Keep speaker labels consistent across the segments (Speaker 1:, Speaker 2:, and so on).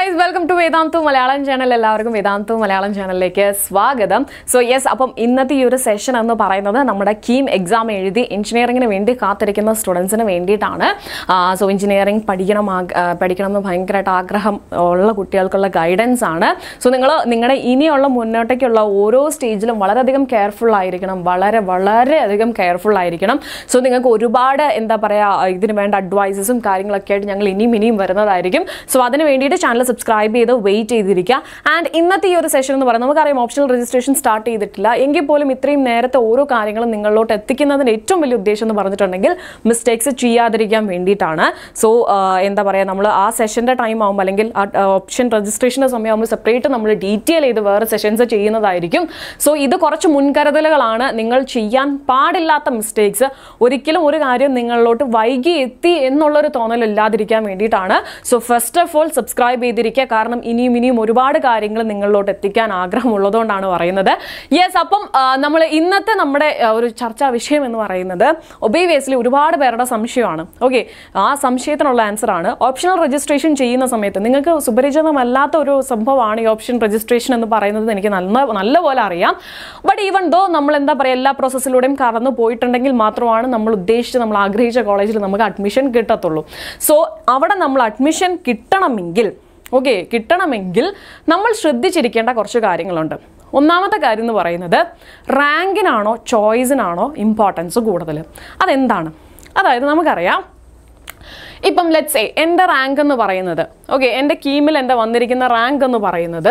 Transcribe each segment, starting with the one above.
Speaker 1: guys welcome to Vedantu Malayalam channel എല്ലാവർക്കും വേദാന്തു മലയാളം ചാനലിലേക്ക് സ്വാഗതം സോ യെസ് അപ്പം ഇന്നത്തെ ഈ ഒരു സെഷൻ എന്ന് പറയുന്നത് നമ്മുടെ കീം എക്സാം എഴുതി എഞ്ചിനീയറിംഗിന് വേണ്ടി കാത്തിരിക്കുന്ന സ്റ്റുഡൻസിന് വേണ്ടിയിട്ടാണ് സോ എഞ്ചിനീയറിംഗ് പഠിക്കണം ആഗ്- ആ, പഠിക്കണം എന്ന് ഭയങ്കരമായിട്ട് ആഗ്രഹം ഉള്ള കുട്ടികൾക്കുള്ള ഗൈഡൻസ് ആണ് സോ നിങ്ങൾ നിങ്ങളുടെ ഇനിയുള്ള മുന്നോട്ടേക്കുള്ള ഓരോ സ്റ്റേജിലും വളരെയധികം കെയർഫുൾ ആയിരിക്കണം വളരെ വളരെയധികം കെയർഫുൾ ആയിരിക്കണം സോ നിങ്ങൾക്ക് ഒരുപാട് എന്താ പറയുക ഇതിന് വേണ്ട അഡ്വൈസസും കാര്യങ്ങളൊക്കെ ആയിട്ട് ഞങ്ങൾ ഇനിയും ഇനിയും വരുന്നതായിരിക്കും സോ അതിന് വേണ്ടിയിട്ട് ചാനൽ സബ്സ്ക്രൈബ് ചെയ്ത് വെയിറ്റ് ചെയ്തിരിക്കുക ആൻഡ് ഇന്നത്തെ ഈ ഒരു സെഷൻ എന്ന് പറയുന്നത് നമുക്കറിയാം ഓപ്ഷണൽ രജിസ്ട്രേഷൻ സ്റ്റാർട്ട് ചെയ്തിട്ടില്ല എങ്കിൽ പോലും ഇത്രയും നേരത്തെ ഓരോ കാര്യങ്ങളും നിങ്ങളിലോട്ട് എത്തിക്കുന്നതിന് ഏറ്റവും വലിയ ഉദ്ദേശം എന്ന് പറഞ്ഞിട്ടുണ്ടെങ്കിൽ മിസ്റ്റേക്സ് ചെയ്യാതിരിക്കാൻ വേണ്ടിയിട്ടാണ് സോ എന്താ പറയുക നമ്മൾ ആ സെഷൻ്റെ ടൈം ആകുമ്പോൾ അല്ലെങ്കിൽ ആ ഓപ്ഷൻ രജിസ്ട്രേഷൻ്റെ സമയമാകുമ്പോൾ സെപ്പറേറ്റ് നമ്മൾ ഡീറ്റെയിൽ ചെയ്ത് വേറെ സെഷൻസ് ചെയ്യുന്നതായിരിക്കും സോ ഇത് കുറച്ച് മുൻകരുതലുകളാണ് നിങ്ങൾ ചെയ്യാൻ പാടില്ലാത്ത മിസ്റ്റേക്സ് ഒരിക്കലും ഒരു കാര്യം നിങ്ങളിലോട്ട് വൈകി എത്തി എന്നുള്ളൊരു തോന്നൽ ഇല്ലാതിരിക്കാൻ വേണ്ടിയിട്ടാണ് so first of all subscribe ചെയ്തിരിക്കുക കാരണം ഇനിയും ഇനിയും ഒരുപാട് കാര്യങ്ങൾ നിങ്ങളിലോട്ട് എത്തിക്കാൻ ആഗ്രഹമുള്ളതുകൊണ്ടാണ് പറയുന്നത് യെസ് അപ്പം നമ്മൾ ഇന്നത്തെ നമ്മുടെ ആ, ഒരു ചർച്ചാ വിഷയം എന്ന് പറയുന്നത് ഒബേവിയസ്ലി ഒരുപാട് പേരുടെ സംശയമാണ് ഓക്കെ ആ സംശയത്തിനുള്ള ആൻസർ ആണ് ഓപ്ഷണൽ രജിസ്ട്രേഷൻ ചെയ്യുന്ന സമയത്ത് നിങ്ങൾക്ക് സുപരിചിതമല്ലാത്ത ഒരു സംഭവമാണ് ഈ ഓപ്ഷൻ രജിസ്ട്രേഷൻ എന്ന് പറയുന്നത് എനിക്ക് നല്ല നല്ലപോലെ അറിയാം ബട്ട് ഈവൻ ദോ നമ്മൾ എന്താ പറയുക എല്ലാ പ്രോസസ്സിലൂടെയും കടന്നു പോയിട്ടുണ്ടെങ്കിൽ മാത്രമാണ് നമ്മൾ ഉദ്ദേശിച്ച് നമ്മൾ ആഗ്രഹിച്ച കോളേജിൽ നമുക്ക് അഡ്മിഷൻ കിട്ടത്തുള്ളൂ സോ അവിടെ നമ്മൾ അഡ്മിഷൻ കിട്ടണമെങ്കിൽ ഓക്കെ കിട്ടണമെങ്കിൽ നമ്മൾ ശ്രദ്ധിച്ചിരിക്കേണ്ട കുറച്ച് കാര്യങ്ങളുണ്ട് ഒന്നാമത്തെ കാര്യം എന്ന് പറയുന്നത് റാങ്കിനാണോ ചോയ്സിനാണോ ഇമ്പോർട്ടൻസ് കൂടുതൽ അതെന്താണ് അതായത് നമുക്കറിയാം ഇപ്പം ലെറ്റ്സ് എ എൻ്റെ റാങ്ക് എന്ന് പറയുന്നത് ഓക്കെ എൻ്റെ കീമിൽ എൻ്റെ വന്നിരിക്കുന്ന റാങ്ക് എന്ന് പറയുന്നത്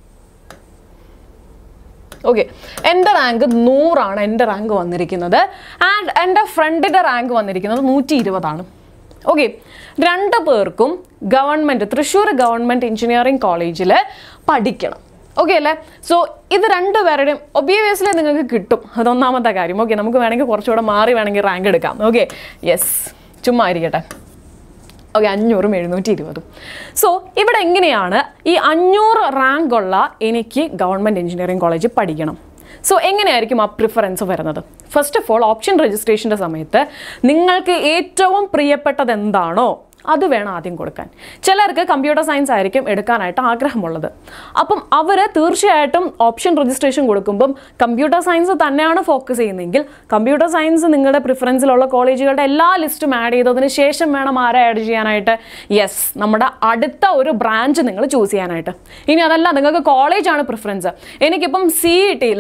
Speaker 1: ഓക്കെ എൻ്റെ റാങ്ക് നൂറാണ് എൻ്റെ റാങ്ക് വന്നിരിക്കുന്നത് ആൻഡ് എൻ്റെ ഫ്രണ്ടിൻ്റെ റാങ്ക് വന്നിരിക്കുന്നത് നൂറ്റി ഇരുപതാണ് ഓക്കെ രണ്ട് പേർക്കും ഗവൺമെൻറ് തൃശ്ശൂർ ഗവൺമെൻറ് എഞ്ചിനീയറിംഗ് കോളേജിൽ പഠിക്കണം ഓക്കെ അല്ലേ സോ ഇത് രണ്ടുപേരുടെയും ഒബിയസ്ലി നിങ്ങൾക്ക് കിട്ടും അതൊന്നാമത്തെ കാര്യം ഓക്കെ നമുക്ക് വേണമെങ്കിൽ കുറച്ചുകൂടെ മാറി വേണമെങ്കിൽ റാങ്ക് എടുക്കാം ഓക്കെ യെസ് ചുമ്മാ ഇരിക്കട്ടെ ഓക്കെ അഞ്ഞൂറും എഴുന്നൂറ്റി ഇരുപതും സോ ഇവിടെ എങ്ങനെയാണ് ഈ അഞ്ഞൂറ് റാങ്ക് ഉള്ള എനിക്ക് ഗവൺമെൻറ് എഞ്ചിനീയറിംഗ് കോളേജിൽ പഠിക്കണം സോ എങ്ങനെയായിരിക്കും ആ പ്രിഫറൻസ് വരുന്നത് ഫസ്റ്റ് ഓഫ് ഓൾ ഓപ്ഷൻ രജിസ്ട്രേഷൻ്റെ സമയത്ത് നിങ്ങൾക്ക് ഏറ്റവും പ്രിയപ്പെട്ടത് എന്താണോ അത് വേണം ആദ്യം കൊടുക്കാൻ ചിലർക്ക് കമ്പ്യൂട്ടർ സയൻസ് ആയിരിക്കും എടുക്കാനായിട്ട് ആഗ്രഹമുള്ളത് അപ്പം അവർ തീർച്ചയായിട്ടും ഓപ്ഷൻ രജിസ്ട്രേഷൻ കൊടുക്കുമ്പം കമ്പ്യൂട്ടർ സയൻസ് തന്നെയാണ് ഫോക്കസ് ചെയ്യുന്നതെങ്കിൽ കമ്പ്യൂട്ടർ സയൻസ് നിങ്ങളുടെ പ്രിഫറൻസിലുള്ള കോളേജുകളുടെ എല്ലാ ലിസ്റ്റും ആഡ് ചെയ്തതിന് ശേഷം വേണം ആരെ ആഡ് ചെയ്യാനായിട്ട് യെസ് നമ്മുടെ അടുത്ത ഒരു ബ്രാഞ്ച് നിങ്ങൾ ചൂസ് ചെയ്യാനായിട്ട് ഇനി അതല്ല നിങ്ങൾക്ക് കോളേജാണ് പ്രിഫറൻസ് എനിക്കിപ്പം സി ഇ ടിയിൽ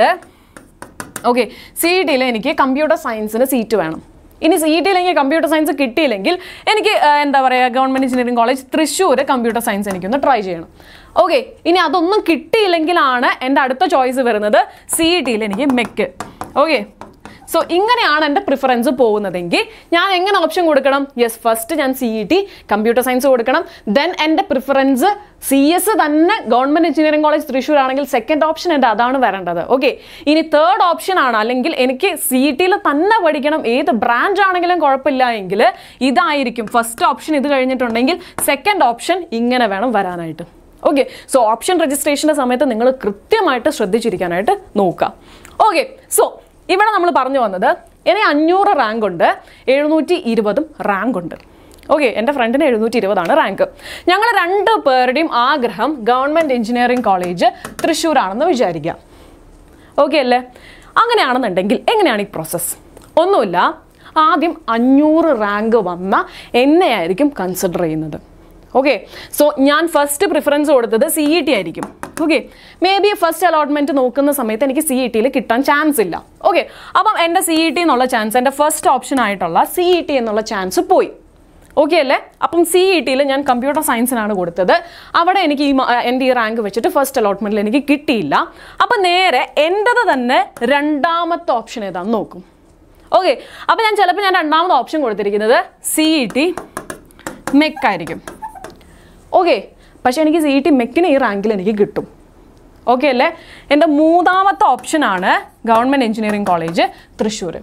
Speaker 1: ഓക്കെ സി ഇ ടിയിൽ എനിക്ക് കമ്പ്യൂട്ടർ സയൻസിന് സീറ്റ് വേണം ഇനി സി ഇ ടിയിൽ എനിക്ക് കമ്പ്യൂട്ടർ സയൻസ് കിട്ടിയില്ലെങ്കിൽ എനിക്ക് ആ, എന്താ പറയുക government engineering college Thrissur computer science എനിക്കൊന്ന് ട്രൈ ചെയ്യണം ഓക്കെ ഇനി അതൊന്നും കിട്ടിയില്ലെങ്കിലാണ് എൻ്റെ അടുത്ത ചോയ്സ് വരുന്നത് സി ഇ ടിയിൽ എനിക്ക് മെക്ക് ഓക്കെ സോ ഇങ്ങനെയാണ് എൻ്റെ പ്രിഫറൻസ് പോകുന്നതെങ്കിൽ ഞാൻ എങ്ങനെ ഓപ്ഷൻ കൊടുക്കണം യെസ് ഫസ്റ്റ് ഞാൻ C E T computer science കൊടുക്കണം ദെൻ എൻ്റെ പ്രിഫറൻസ് സി എസ് തന്നെ ഗവൺമെൻറ് എഞ്ചിനീയറിംഗ് കോളേജ് തൃശ്ശൂർ ആണെങ്കിൽ സെക്കൻഡ് ഓപ്ഷൻ എൻ്റെ അതാണ് വരേണ്ടത് ഓക്കെ ഇനി തേർഡ് ഓപ്ഷൻ ആണ് അല്ലെങ്കിൽ എനിക്ക് സി ഇ ടിയിൽ തന്നെ പഠിക്കണം ഏത് ബ്രാഞ്ച് ആണെങ്കിലും കുഴപ്പമില്ല എങ്കിൽ ഇതായിരിക്കും ഫസ്റ്റ് ഓപ്ഷൻ ഇത് കഴിഞ്ഞിട്ടുണ്ടെങ്കിൽ സെക്കൻഡ് ഓപ്ഷൻ ഇങ്ങനെ വേണം വരാനായിട്ട് ഓക്കെ സോ ഓപ്ഷൻ രജിസ്ട്രേഷൻ്റെ സമയത്ത് നിങ്ങൾ കൃത്യമായിട്ട് ശ്രദ്ധിച്ചിരിക്കാനായിട്ട് നോക്കുക ഓക്കെ സോ ഇവിടെ നമ്മൾ പറഞ്ഞു വന്നത് ഇനി അഞ്ഞൂറ് റാങ്ക് ഉണ്ട് എഴുന്നൂറ്റി ഇരുപതും റാങ്ക് ഉണ്ട് ഓക്കെ എൻ്റെ ഫ്രണ്ടിന് എഴുന്നൂറ്റി ഇരുപതാണ് റാങ്ക് ഞങ്ങൾ രണ്ട് പേരുടെയും ആഗ്രഹം ഗവൺമെൻറ് എഞ്ചിനീയറിംഗ് കോളേജ് തൃശ്ശൂരാണെന്ന് വിചാരിക്കാം ഓക്കെ അല്ലേ അങ്ങനെയാണെന്നുണ്ടെങ്കിൽ എങ്ങനെയാണ് ഈ പ്രോസസ്സ് ഒന്നുമില്ല ആദ്യം അഞ്ഞൂറ് റാങ്ക് വന്ന എന്നെയായിരിക്കും കൺസിഡർ ചെയ്യുന്നത് ഓക്കെ സോ ഞാൻ ഫസ്റ്റ് പ്രിഫറൻസ് കൊടുത്തത് സി ഇ ടി ആയിരിക്കും okay maybe first allotment നോക്കുന്ന സമയത്ത് എനിക്ക് സി ഇ ടിയിൽ കിട്ടാൻ ചാൻസ് ഇല്ല ഓക്കെ അപ്പം എൻ്റെ സി ഇ ടി എന്നുള്ള ചാൻസ് എൻ്റെ ഫസ്റ്റ് ഓപ്ഷൻ ആയിട്ടുള്ള സി ഇ ടി എന്നുള്ള ചാൻസ് പോയി ഓക്കെ അല്ലേ അപ്പം സി ഇ ടിയിൽ ഞാൻ കമ്പ്യൂട്ടർ സയൻസിനാണ് കൊടുത്തത് അവിടെ എനിക്ക് ഈ മ- എൻ്റെ ഈ റാങ്ക് വെച്ചിട്ട് ഫസ്റ്റ് അലോട്ട്മെൻറ്റിൽ എനിക്ക് കിട്ടിയില്ല അപ്പം നേരെ എൻ്റെത് തന്നെ രണ്ടാമത്തെ ഓപ്ഷൻ ഏതാന്ന് നോക്കും ഓക്കെ അപ്പം ഞാൻ ചിലപ്പോൾ ഞാൻ രണ്ടാമത്തെ ഓപ്ഷൻ കൊടുത്തിരിക്കുന്നത് സി ഇ ടി മെക്കായിരിക്കും ഓക്കെ പക്ഷേ എനിക്ക് സി ഇ ടി മെക്കിന് ഈ റാങ്കിൽ എനിക്ക് കിട്ടും ഓക്കെ അല്ലേ എൻ്റെ മൂന്നാമത്തെ ഓപ്ഷനാണ് ഗവൺമെൻറ് എഞ്ചിനീയറിംഗ് കോളേജ് തൃശ്ശൂർ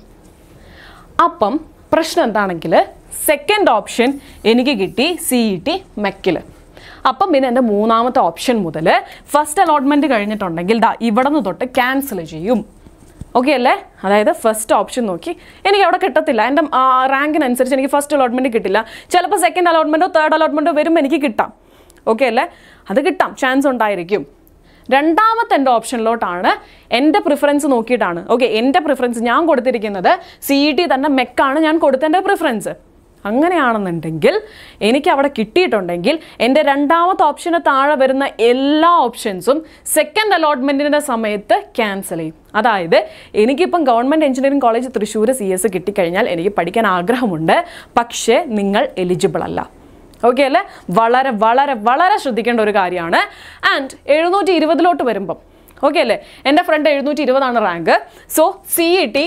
Speaker 1: അപ്പം പ്രശ്നം എന്താണെങ്കിൽ സെക്കൻഡ് ഓപ്ഷൻ എനിക്ക് കിട്ടി സി ഇ ടി മെക്കിൽ അപ്പം പിന്നെ എൻ്റെ മൂന്നാമത്തെ ഓപ്ഷൻ മുതൽ ഫസ്റ്റ് അലോട്ട്മെൻറ്റ് കഴിഞ്ഞിട്ടുണ്ടെങ്കിൽ ദാ ഇവിടെ നിന്ന് തൊട്ട് ക്യാൻസൽ ചെയ്യും ഓക്കെ അല്ലേ അതായത് ഫസ്റ്റ് ഓപ്ഷൻ നോക്കി എനിക്ക് അവിടെ കിട്ടത്തില്ല എൻ്റെ റാങ്കിനനുസരിച്ച് എനിക്ക് ഫസ്റ്റ് അലോട്ട്മെൻറ്റ് കിട്ടില്ല ചിലപ്പോൾ സെക്കൻഡ് അലോട്ട്മെൻറ്റോ തേർഡ് അലോട്ട്മെൻറ്റോ വരുമ്പോൾ എനിക്ക് കിട്ടാം ഓക്കെ അല്ലേ അത് കിട്ടാം ചാൻസ് ഉണ്ടായിരിക്കും രണ്ടാമത്തെ എൻ്റെ ഓപ്ഷനിലോട്ടാണ് എൻ്റെ പ്രിഫറൻസ് നോക്കിയിട്ടാണ് ഓക്കെ എൻ്റെ പ്രിഫറൻസ് ഞാൻ കൊടുത്തിരിക്കുന്നത് സി ഇ ടി തന്നെ മെക്കാണ് ഞാൻ കൊടുത്തതിൻ്റെ പ്രിഫറൻസ് അങ്ങനെയാണെന്നുണ്ടെങ്കിൽ എനിക്ക് അവിടെ കിട്ടിയിട്ടുണ്ടെങ്കിൽ എൻ്റെ രണ്ടാമത്തെ ഓപ്ഷന് താഴെ വരുന്ന എല്ലാ ഓപ്ഷൻസും സെക്കൻഡ് അലോട്ട്മെൻറ്റിൻ്റെ സമയത്ത് ക്യാൻസൽ ചെയ്യും അതായത് എനിക്കിപ്പം government engineering college Thrissur C S കിട്ടിക്കഴിഞ്ഞാൽ എനിക്ക് പഠിക്കാൻ ആഗ്രഹമുണ്ട് പക്ഷേ നിങ്ങൾ എലിജിബിൾ അല്ല ഓക്കെ അല്ലേ വളരെ വളരെ വളരെ ശ്രദ്ധിക്കേണ്ട ഒരു കാര്യമാണ് ആൻഡ് എഴുന്നൂറ്റി ഇരുപതിലോട്ട് വരുമ്പം ഓക്കെ അല്ലേ എൻ്റെ ഫ്രണ്ട് എഴുന്നൂറ്റി ഇരുപതാണ് rank so C E T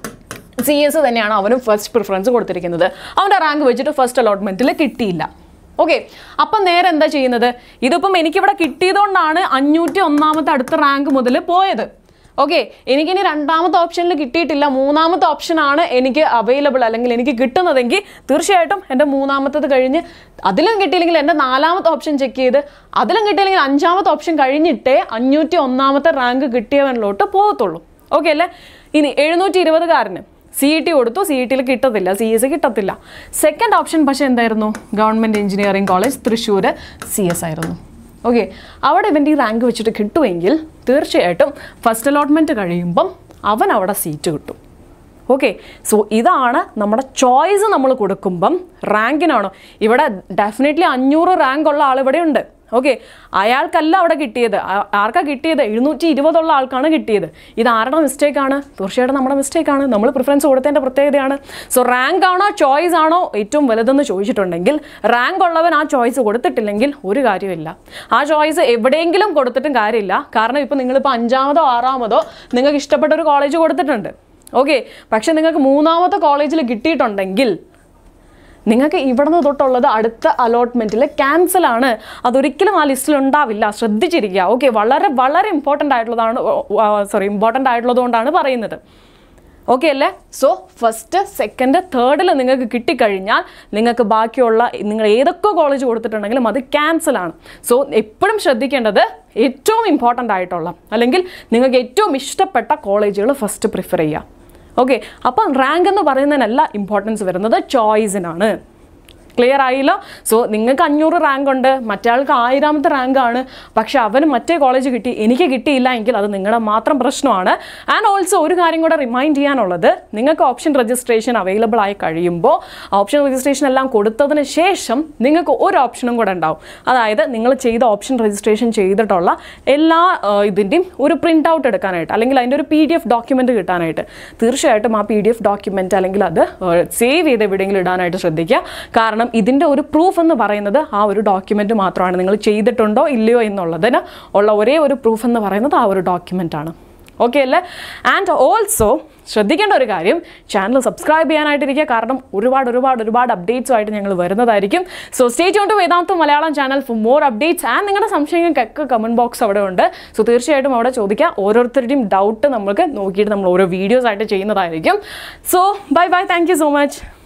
Speaker 1: C S തന്നെയാണ് അവനും ഫസ്റ്റ് പ്രിഫറൻസ് കൊടുത്തിരിക്കുന്നത് അവൻ്റെ റാങ്ക് വെച്ചിട്ട് ഫസ്റ്റ് അലോട്ട്മെൻറ്റിൽ കിട്ടിയില്ല ഓക്കെ അപ്പം നേരെ എന്താ ചെയ്യുന്നത് ഇതിപ്പം എനിക്കിവിടെ കിട്ടിയതുകൊണ്ടാണ് അഞ്ഞൂറ്റി ഒന്നാമത്തെ അടുത്ത റാങ്ക് മുതൽ പോയത് ഓക്കെ എനിക്കിനി രണ്ടാമത്തെ ഓപ്ഷനിൽ കിട്ടിയിട്ടില്ല മൂന്നാമത്തെ ഓപ്ഷനാണ് എനിക്ക് അവൈലബിൾ അല്ലെങ്കിൽ എനിക്ക് കിട്ടുന്നതെങ്കിൽ തീർച്ചയായിട്ടും എൻ്റെ മൂന്നാമത്തത് കഴിഞ്ഞ് അതിലും കിട്ടിയില്ലെങ്കിൽ എൻ്റെ നാലാമത്തെ ഓപ്ഷൻ ചെക്ക് ചെയ്ത് അതിലും കിട്ടിയില്ലെങ്കിൽ അഞ്ചാമത്തെ ഓപ്ഷൻ കഴിഞ്ഞിട്ടേ അഞ്ഞൂറ്റി ഒന്നാമത്തെ റാങ്ക് കിട്ടിയവനിലോട്ട് പോകത്തുള്ളൂ ഓക്കെ അല്ലേ ഇനി എഴുന്നൂറ്റി ഇരുപതുകാരന് സി ഇ ടി കൊടുത്തു സി ഇ ടിയിൽ കിട്ടത്തില്ല സി എസ് കിട്ടത്തില്ല സെക്കൻഡ് ഓപ്ഷൻ പക്ഷേ എന്തായിരുന്നു government engineering college Thrissur C S ആയിരുന്നു ഓക്കെ അവിടെ ഇവൻ്റെ ഈ റാങ്ക് വെച്ചിട്ട് കിട്ടുമെങ്കിൽ തീർച്ചയായിട്ടും ഫസ്റ്റ് അലോട്ട്മെൻറ്റ് കഴിയുമ്പം അവൻ അവിടെ സീറ്റ് കിട്ടും ഓക്കെ സോ ഇതാണ് നമ്മുടെ ചോയ്സ് നമ്മൾ കൊടുക്കുമ്പം റാങ്കിനാണോ ഇവിടെ ഡെഫിനറ്റ്ലി അഞ്ഞൂറ് റാങ്ക് ഉള്ള ആൾ ഇവിടെ ഉണ്ട് ഓക്കെ അയാൾക്കല്ല അവിടെ കിട്ടിയത് ആ- ആർക്കാ കിട്ടിയത് എഴുന്നൂറ്റി ഇരുപതുള്ള ആൾക്കാണ് കിട്ടിയത് ഇത് ആരുടെ മിസ്റ്റേക്കാണ് തീർച്ചയായിട്ടും നമ്മുടെ മിസ്റ്റേക്കാണ് നമ്മൾ പ്രിഫറൻസ് കൊടുത്തതിൻ്റെ പ്രത്യേകതയാണ് സോ റാങ്ക് ആണോ ചോയ്സ് ആണോ ഏറ്റവും വലുതെന്ന് ചോദിച്ചിട്ടുണ്ടെങ്കിൽ റാങ്ക് ഉള്ളവൻ ആ ചോയ്സ് കൊടുത്തിട്ടില്ലെങ്കിൽ ഒരു കാര്യമില്ല ആ ചോയ്സ് എവിടെയെങ്കിലും കൊടുത്തിട്ടും കാര്യമില്ല കാരണം ഇപ്പോൾ നിങ്ങളിപ്പോൾ അഞ്ചാമതോ ആറാമതോ നിങ്ങൾക്ക് ഇഷ്ടപ്പെട്ട ഒരു കോളേജ് കൊടുത്തിട്ടുണ്ട് ഓക്കെ പക്ഷെ നിങ്ങൾക്ക് മൂന്നാമത്തെ കോളേജിൽ കിട്ടിയിട്ടുണ്ടെങ്കിൽ നിങ്ങൾക്ക് ഇവിടുന്ന് തൊട്ടുള്ളത് അടുത്ത അലോട്ട്മെൻറ്റിൽ ക്യാൻസൽ ആണ് അതൊരിക്കലും ആ ലിസ്റ്റിൽ ഉണ്ടാവില്ല ശ്രദ്ധിച്ചിരിക്കുക ഓക്കെ വളരെ വളരെ ഇമ്പോർട്ടൻ്റ് ആയിട്ടുള്ളതാണ് സോറി ഇമ്പോർട്ടൻ്റ് ആയിട്ടുള്ളതുകൊണ്ടാണ് പറയുന്നത് ഓക്കെ അല്ലേ സോ ഫസ്റ്റ് സെക്കൻഡ് തേർഡിൽ നിങ്ങൾക്ക് കിട്ടിക്കഴിഞ്ഞാൽ നിങ്ങൾക്ക് ബാക്കിയുള്ള നിങ്ങൾ ഏതൊക്കെ കോളേജ് കൊടുത്തിട്ടുണ്ടെങ്കിലും അത് ക്യാൻസൽ ആണ് സോ എപ്പോഴും ശ്രദ്ധിക്കേണ്ടത് ഏറ്റവും ഇമ്പോർട്ടൻ്റ് ആയിട്ടുള്ള അല്ലെങ്കിൽ നിങ്ങൾക്ക് ഏറ്റവും ഇഷ്ടപ്പെട്ട കോളേജുകൾ ഫസ്റ്റ് പ്രിഫർ ചെയ്യുക ഓക്കെ അപ്പം റാങ്ക് എന്ന് പറയുന്നതിനല്ല ഇമ്പോർട്ടൻസ് വരുന്നത് ചോയ്സിനാണ് ക്ലിയർ ആയില്ലോ സോ നിങ്ങൾക്ക് അഞ്ഞൂറ് റാങ്ക് ഉണ്ട് മറ്റേയാൾക്ക് ആയിരാമത്തെ റാങ്ക് ആണ് പക്ഷെ അവന് മറ്റേ കോളേജ് കിട്ടി എനിക്ക് കിട്ടിയില്ല എങ്കിൽ അത് നിങ്ങളുടെ മാത്രം പ്രശ്നമാണ് ആൻഡ് ഓൾസോ ഒരു കാര്യം കൂടെ റിമൈൻഡ് ചെയ്യാനുള്ളത് നിങ്ങൾക്ക് ഓപ്ഷൻ രജിസ്ട്രേഷൻ അവൈലബിൾ ആയി കഴിയുമ്പോൾ ഓപ്ഷൻ രജിസ്ട്രേഷൻ എല്ലാം കൊടുത്തതിന് ശേഷം നിങ്ങൾക്ക് ഒരു ഓപ്ഷനും കൂടെ ഉണ്ടാവും അതായത് നിങ്ങൾ ചെയ്ത ഓപ്ഷൻ രജിസ്ട്രേഷൻ ചെയ്തിട്ടുള്ള എല്ലാ ആ, ഇതിൻ്റെയും ഒരു പ്രിൻ്റ് ഔട്ട് എടുക്കാനായിട്ട് അല്ലെങ്കിൽ അതിൻ്റെ ഒരു പി ഡി എഫ് ഡോക്യുമെൻ്റ് കിട്ടാനായിട്ട് തീർച്ചയായിട്ടും ആ പി ഡി എഫ് ഡോക്യുമെൻ്റ് അല്ലെങ്കിൽ അത് സേവ് ചെയ്ത് എവിടെയെങ്കിലും ഇടാനായിട്ട് ശ്രദ്ധിക്കുക കാരണം ഇതിൻ്റെ ഒരു പ്രൂഫ് എന്ന് പറയുന്നത് ആ ഒരു ഡോക്യുമെൻ്റ് മാത്രമാണ് നിങ്ങൾ ചെയ്തിട്ടുണ്ടോ ഇല്ലയോ എന്നുള്ളതിന് ഉള്ള ഒരേ ഒരു പ്രൂഫ് എന്ന് പറയുന്നത് ആ ഒരു ഡോക്യുമെൻ്റ് ആണ് ഓക്കെ അല്ലേ ആൻഡ് ഓൾസോ ശ്രദ്ധിക്കേണ്ട ഒരു കാര്യം ചാനൽ സബ്സ്ക്രൈബ് ചെയ്യാനായിട്ടിരിക്കുക കാരണം ഒരുപാട് ഒരുപാട് ഒരുപാട് അപ്ഡേറ്റ്സുമായിട്ട് ഞങ്ങൾ വരുന്നതായിരിക്കും so stay to Vedanta Malayalam channel for more updates and നിങ്ങളുടെ സംശയങ്ങൾക്കൊക്കെ കമൻറ്റ് ബോക്സ് അവിടെ ഉണ്ട് സോ തീർച്ചയായിട്ടും അവിടെ ചോദിക്കുക ഓരോരുത്തരുടെയും ഡൗട്ട് നമുക്ക് നോക്കിയിട്ട് നമ്മൾ ഓരോ വീഡിയോസ് ആയിട്ട് ചെയ്യുന്നതായിരിക്കും so bye bye thank you so much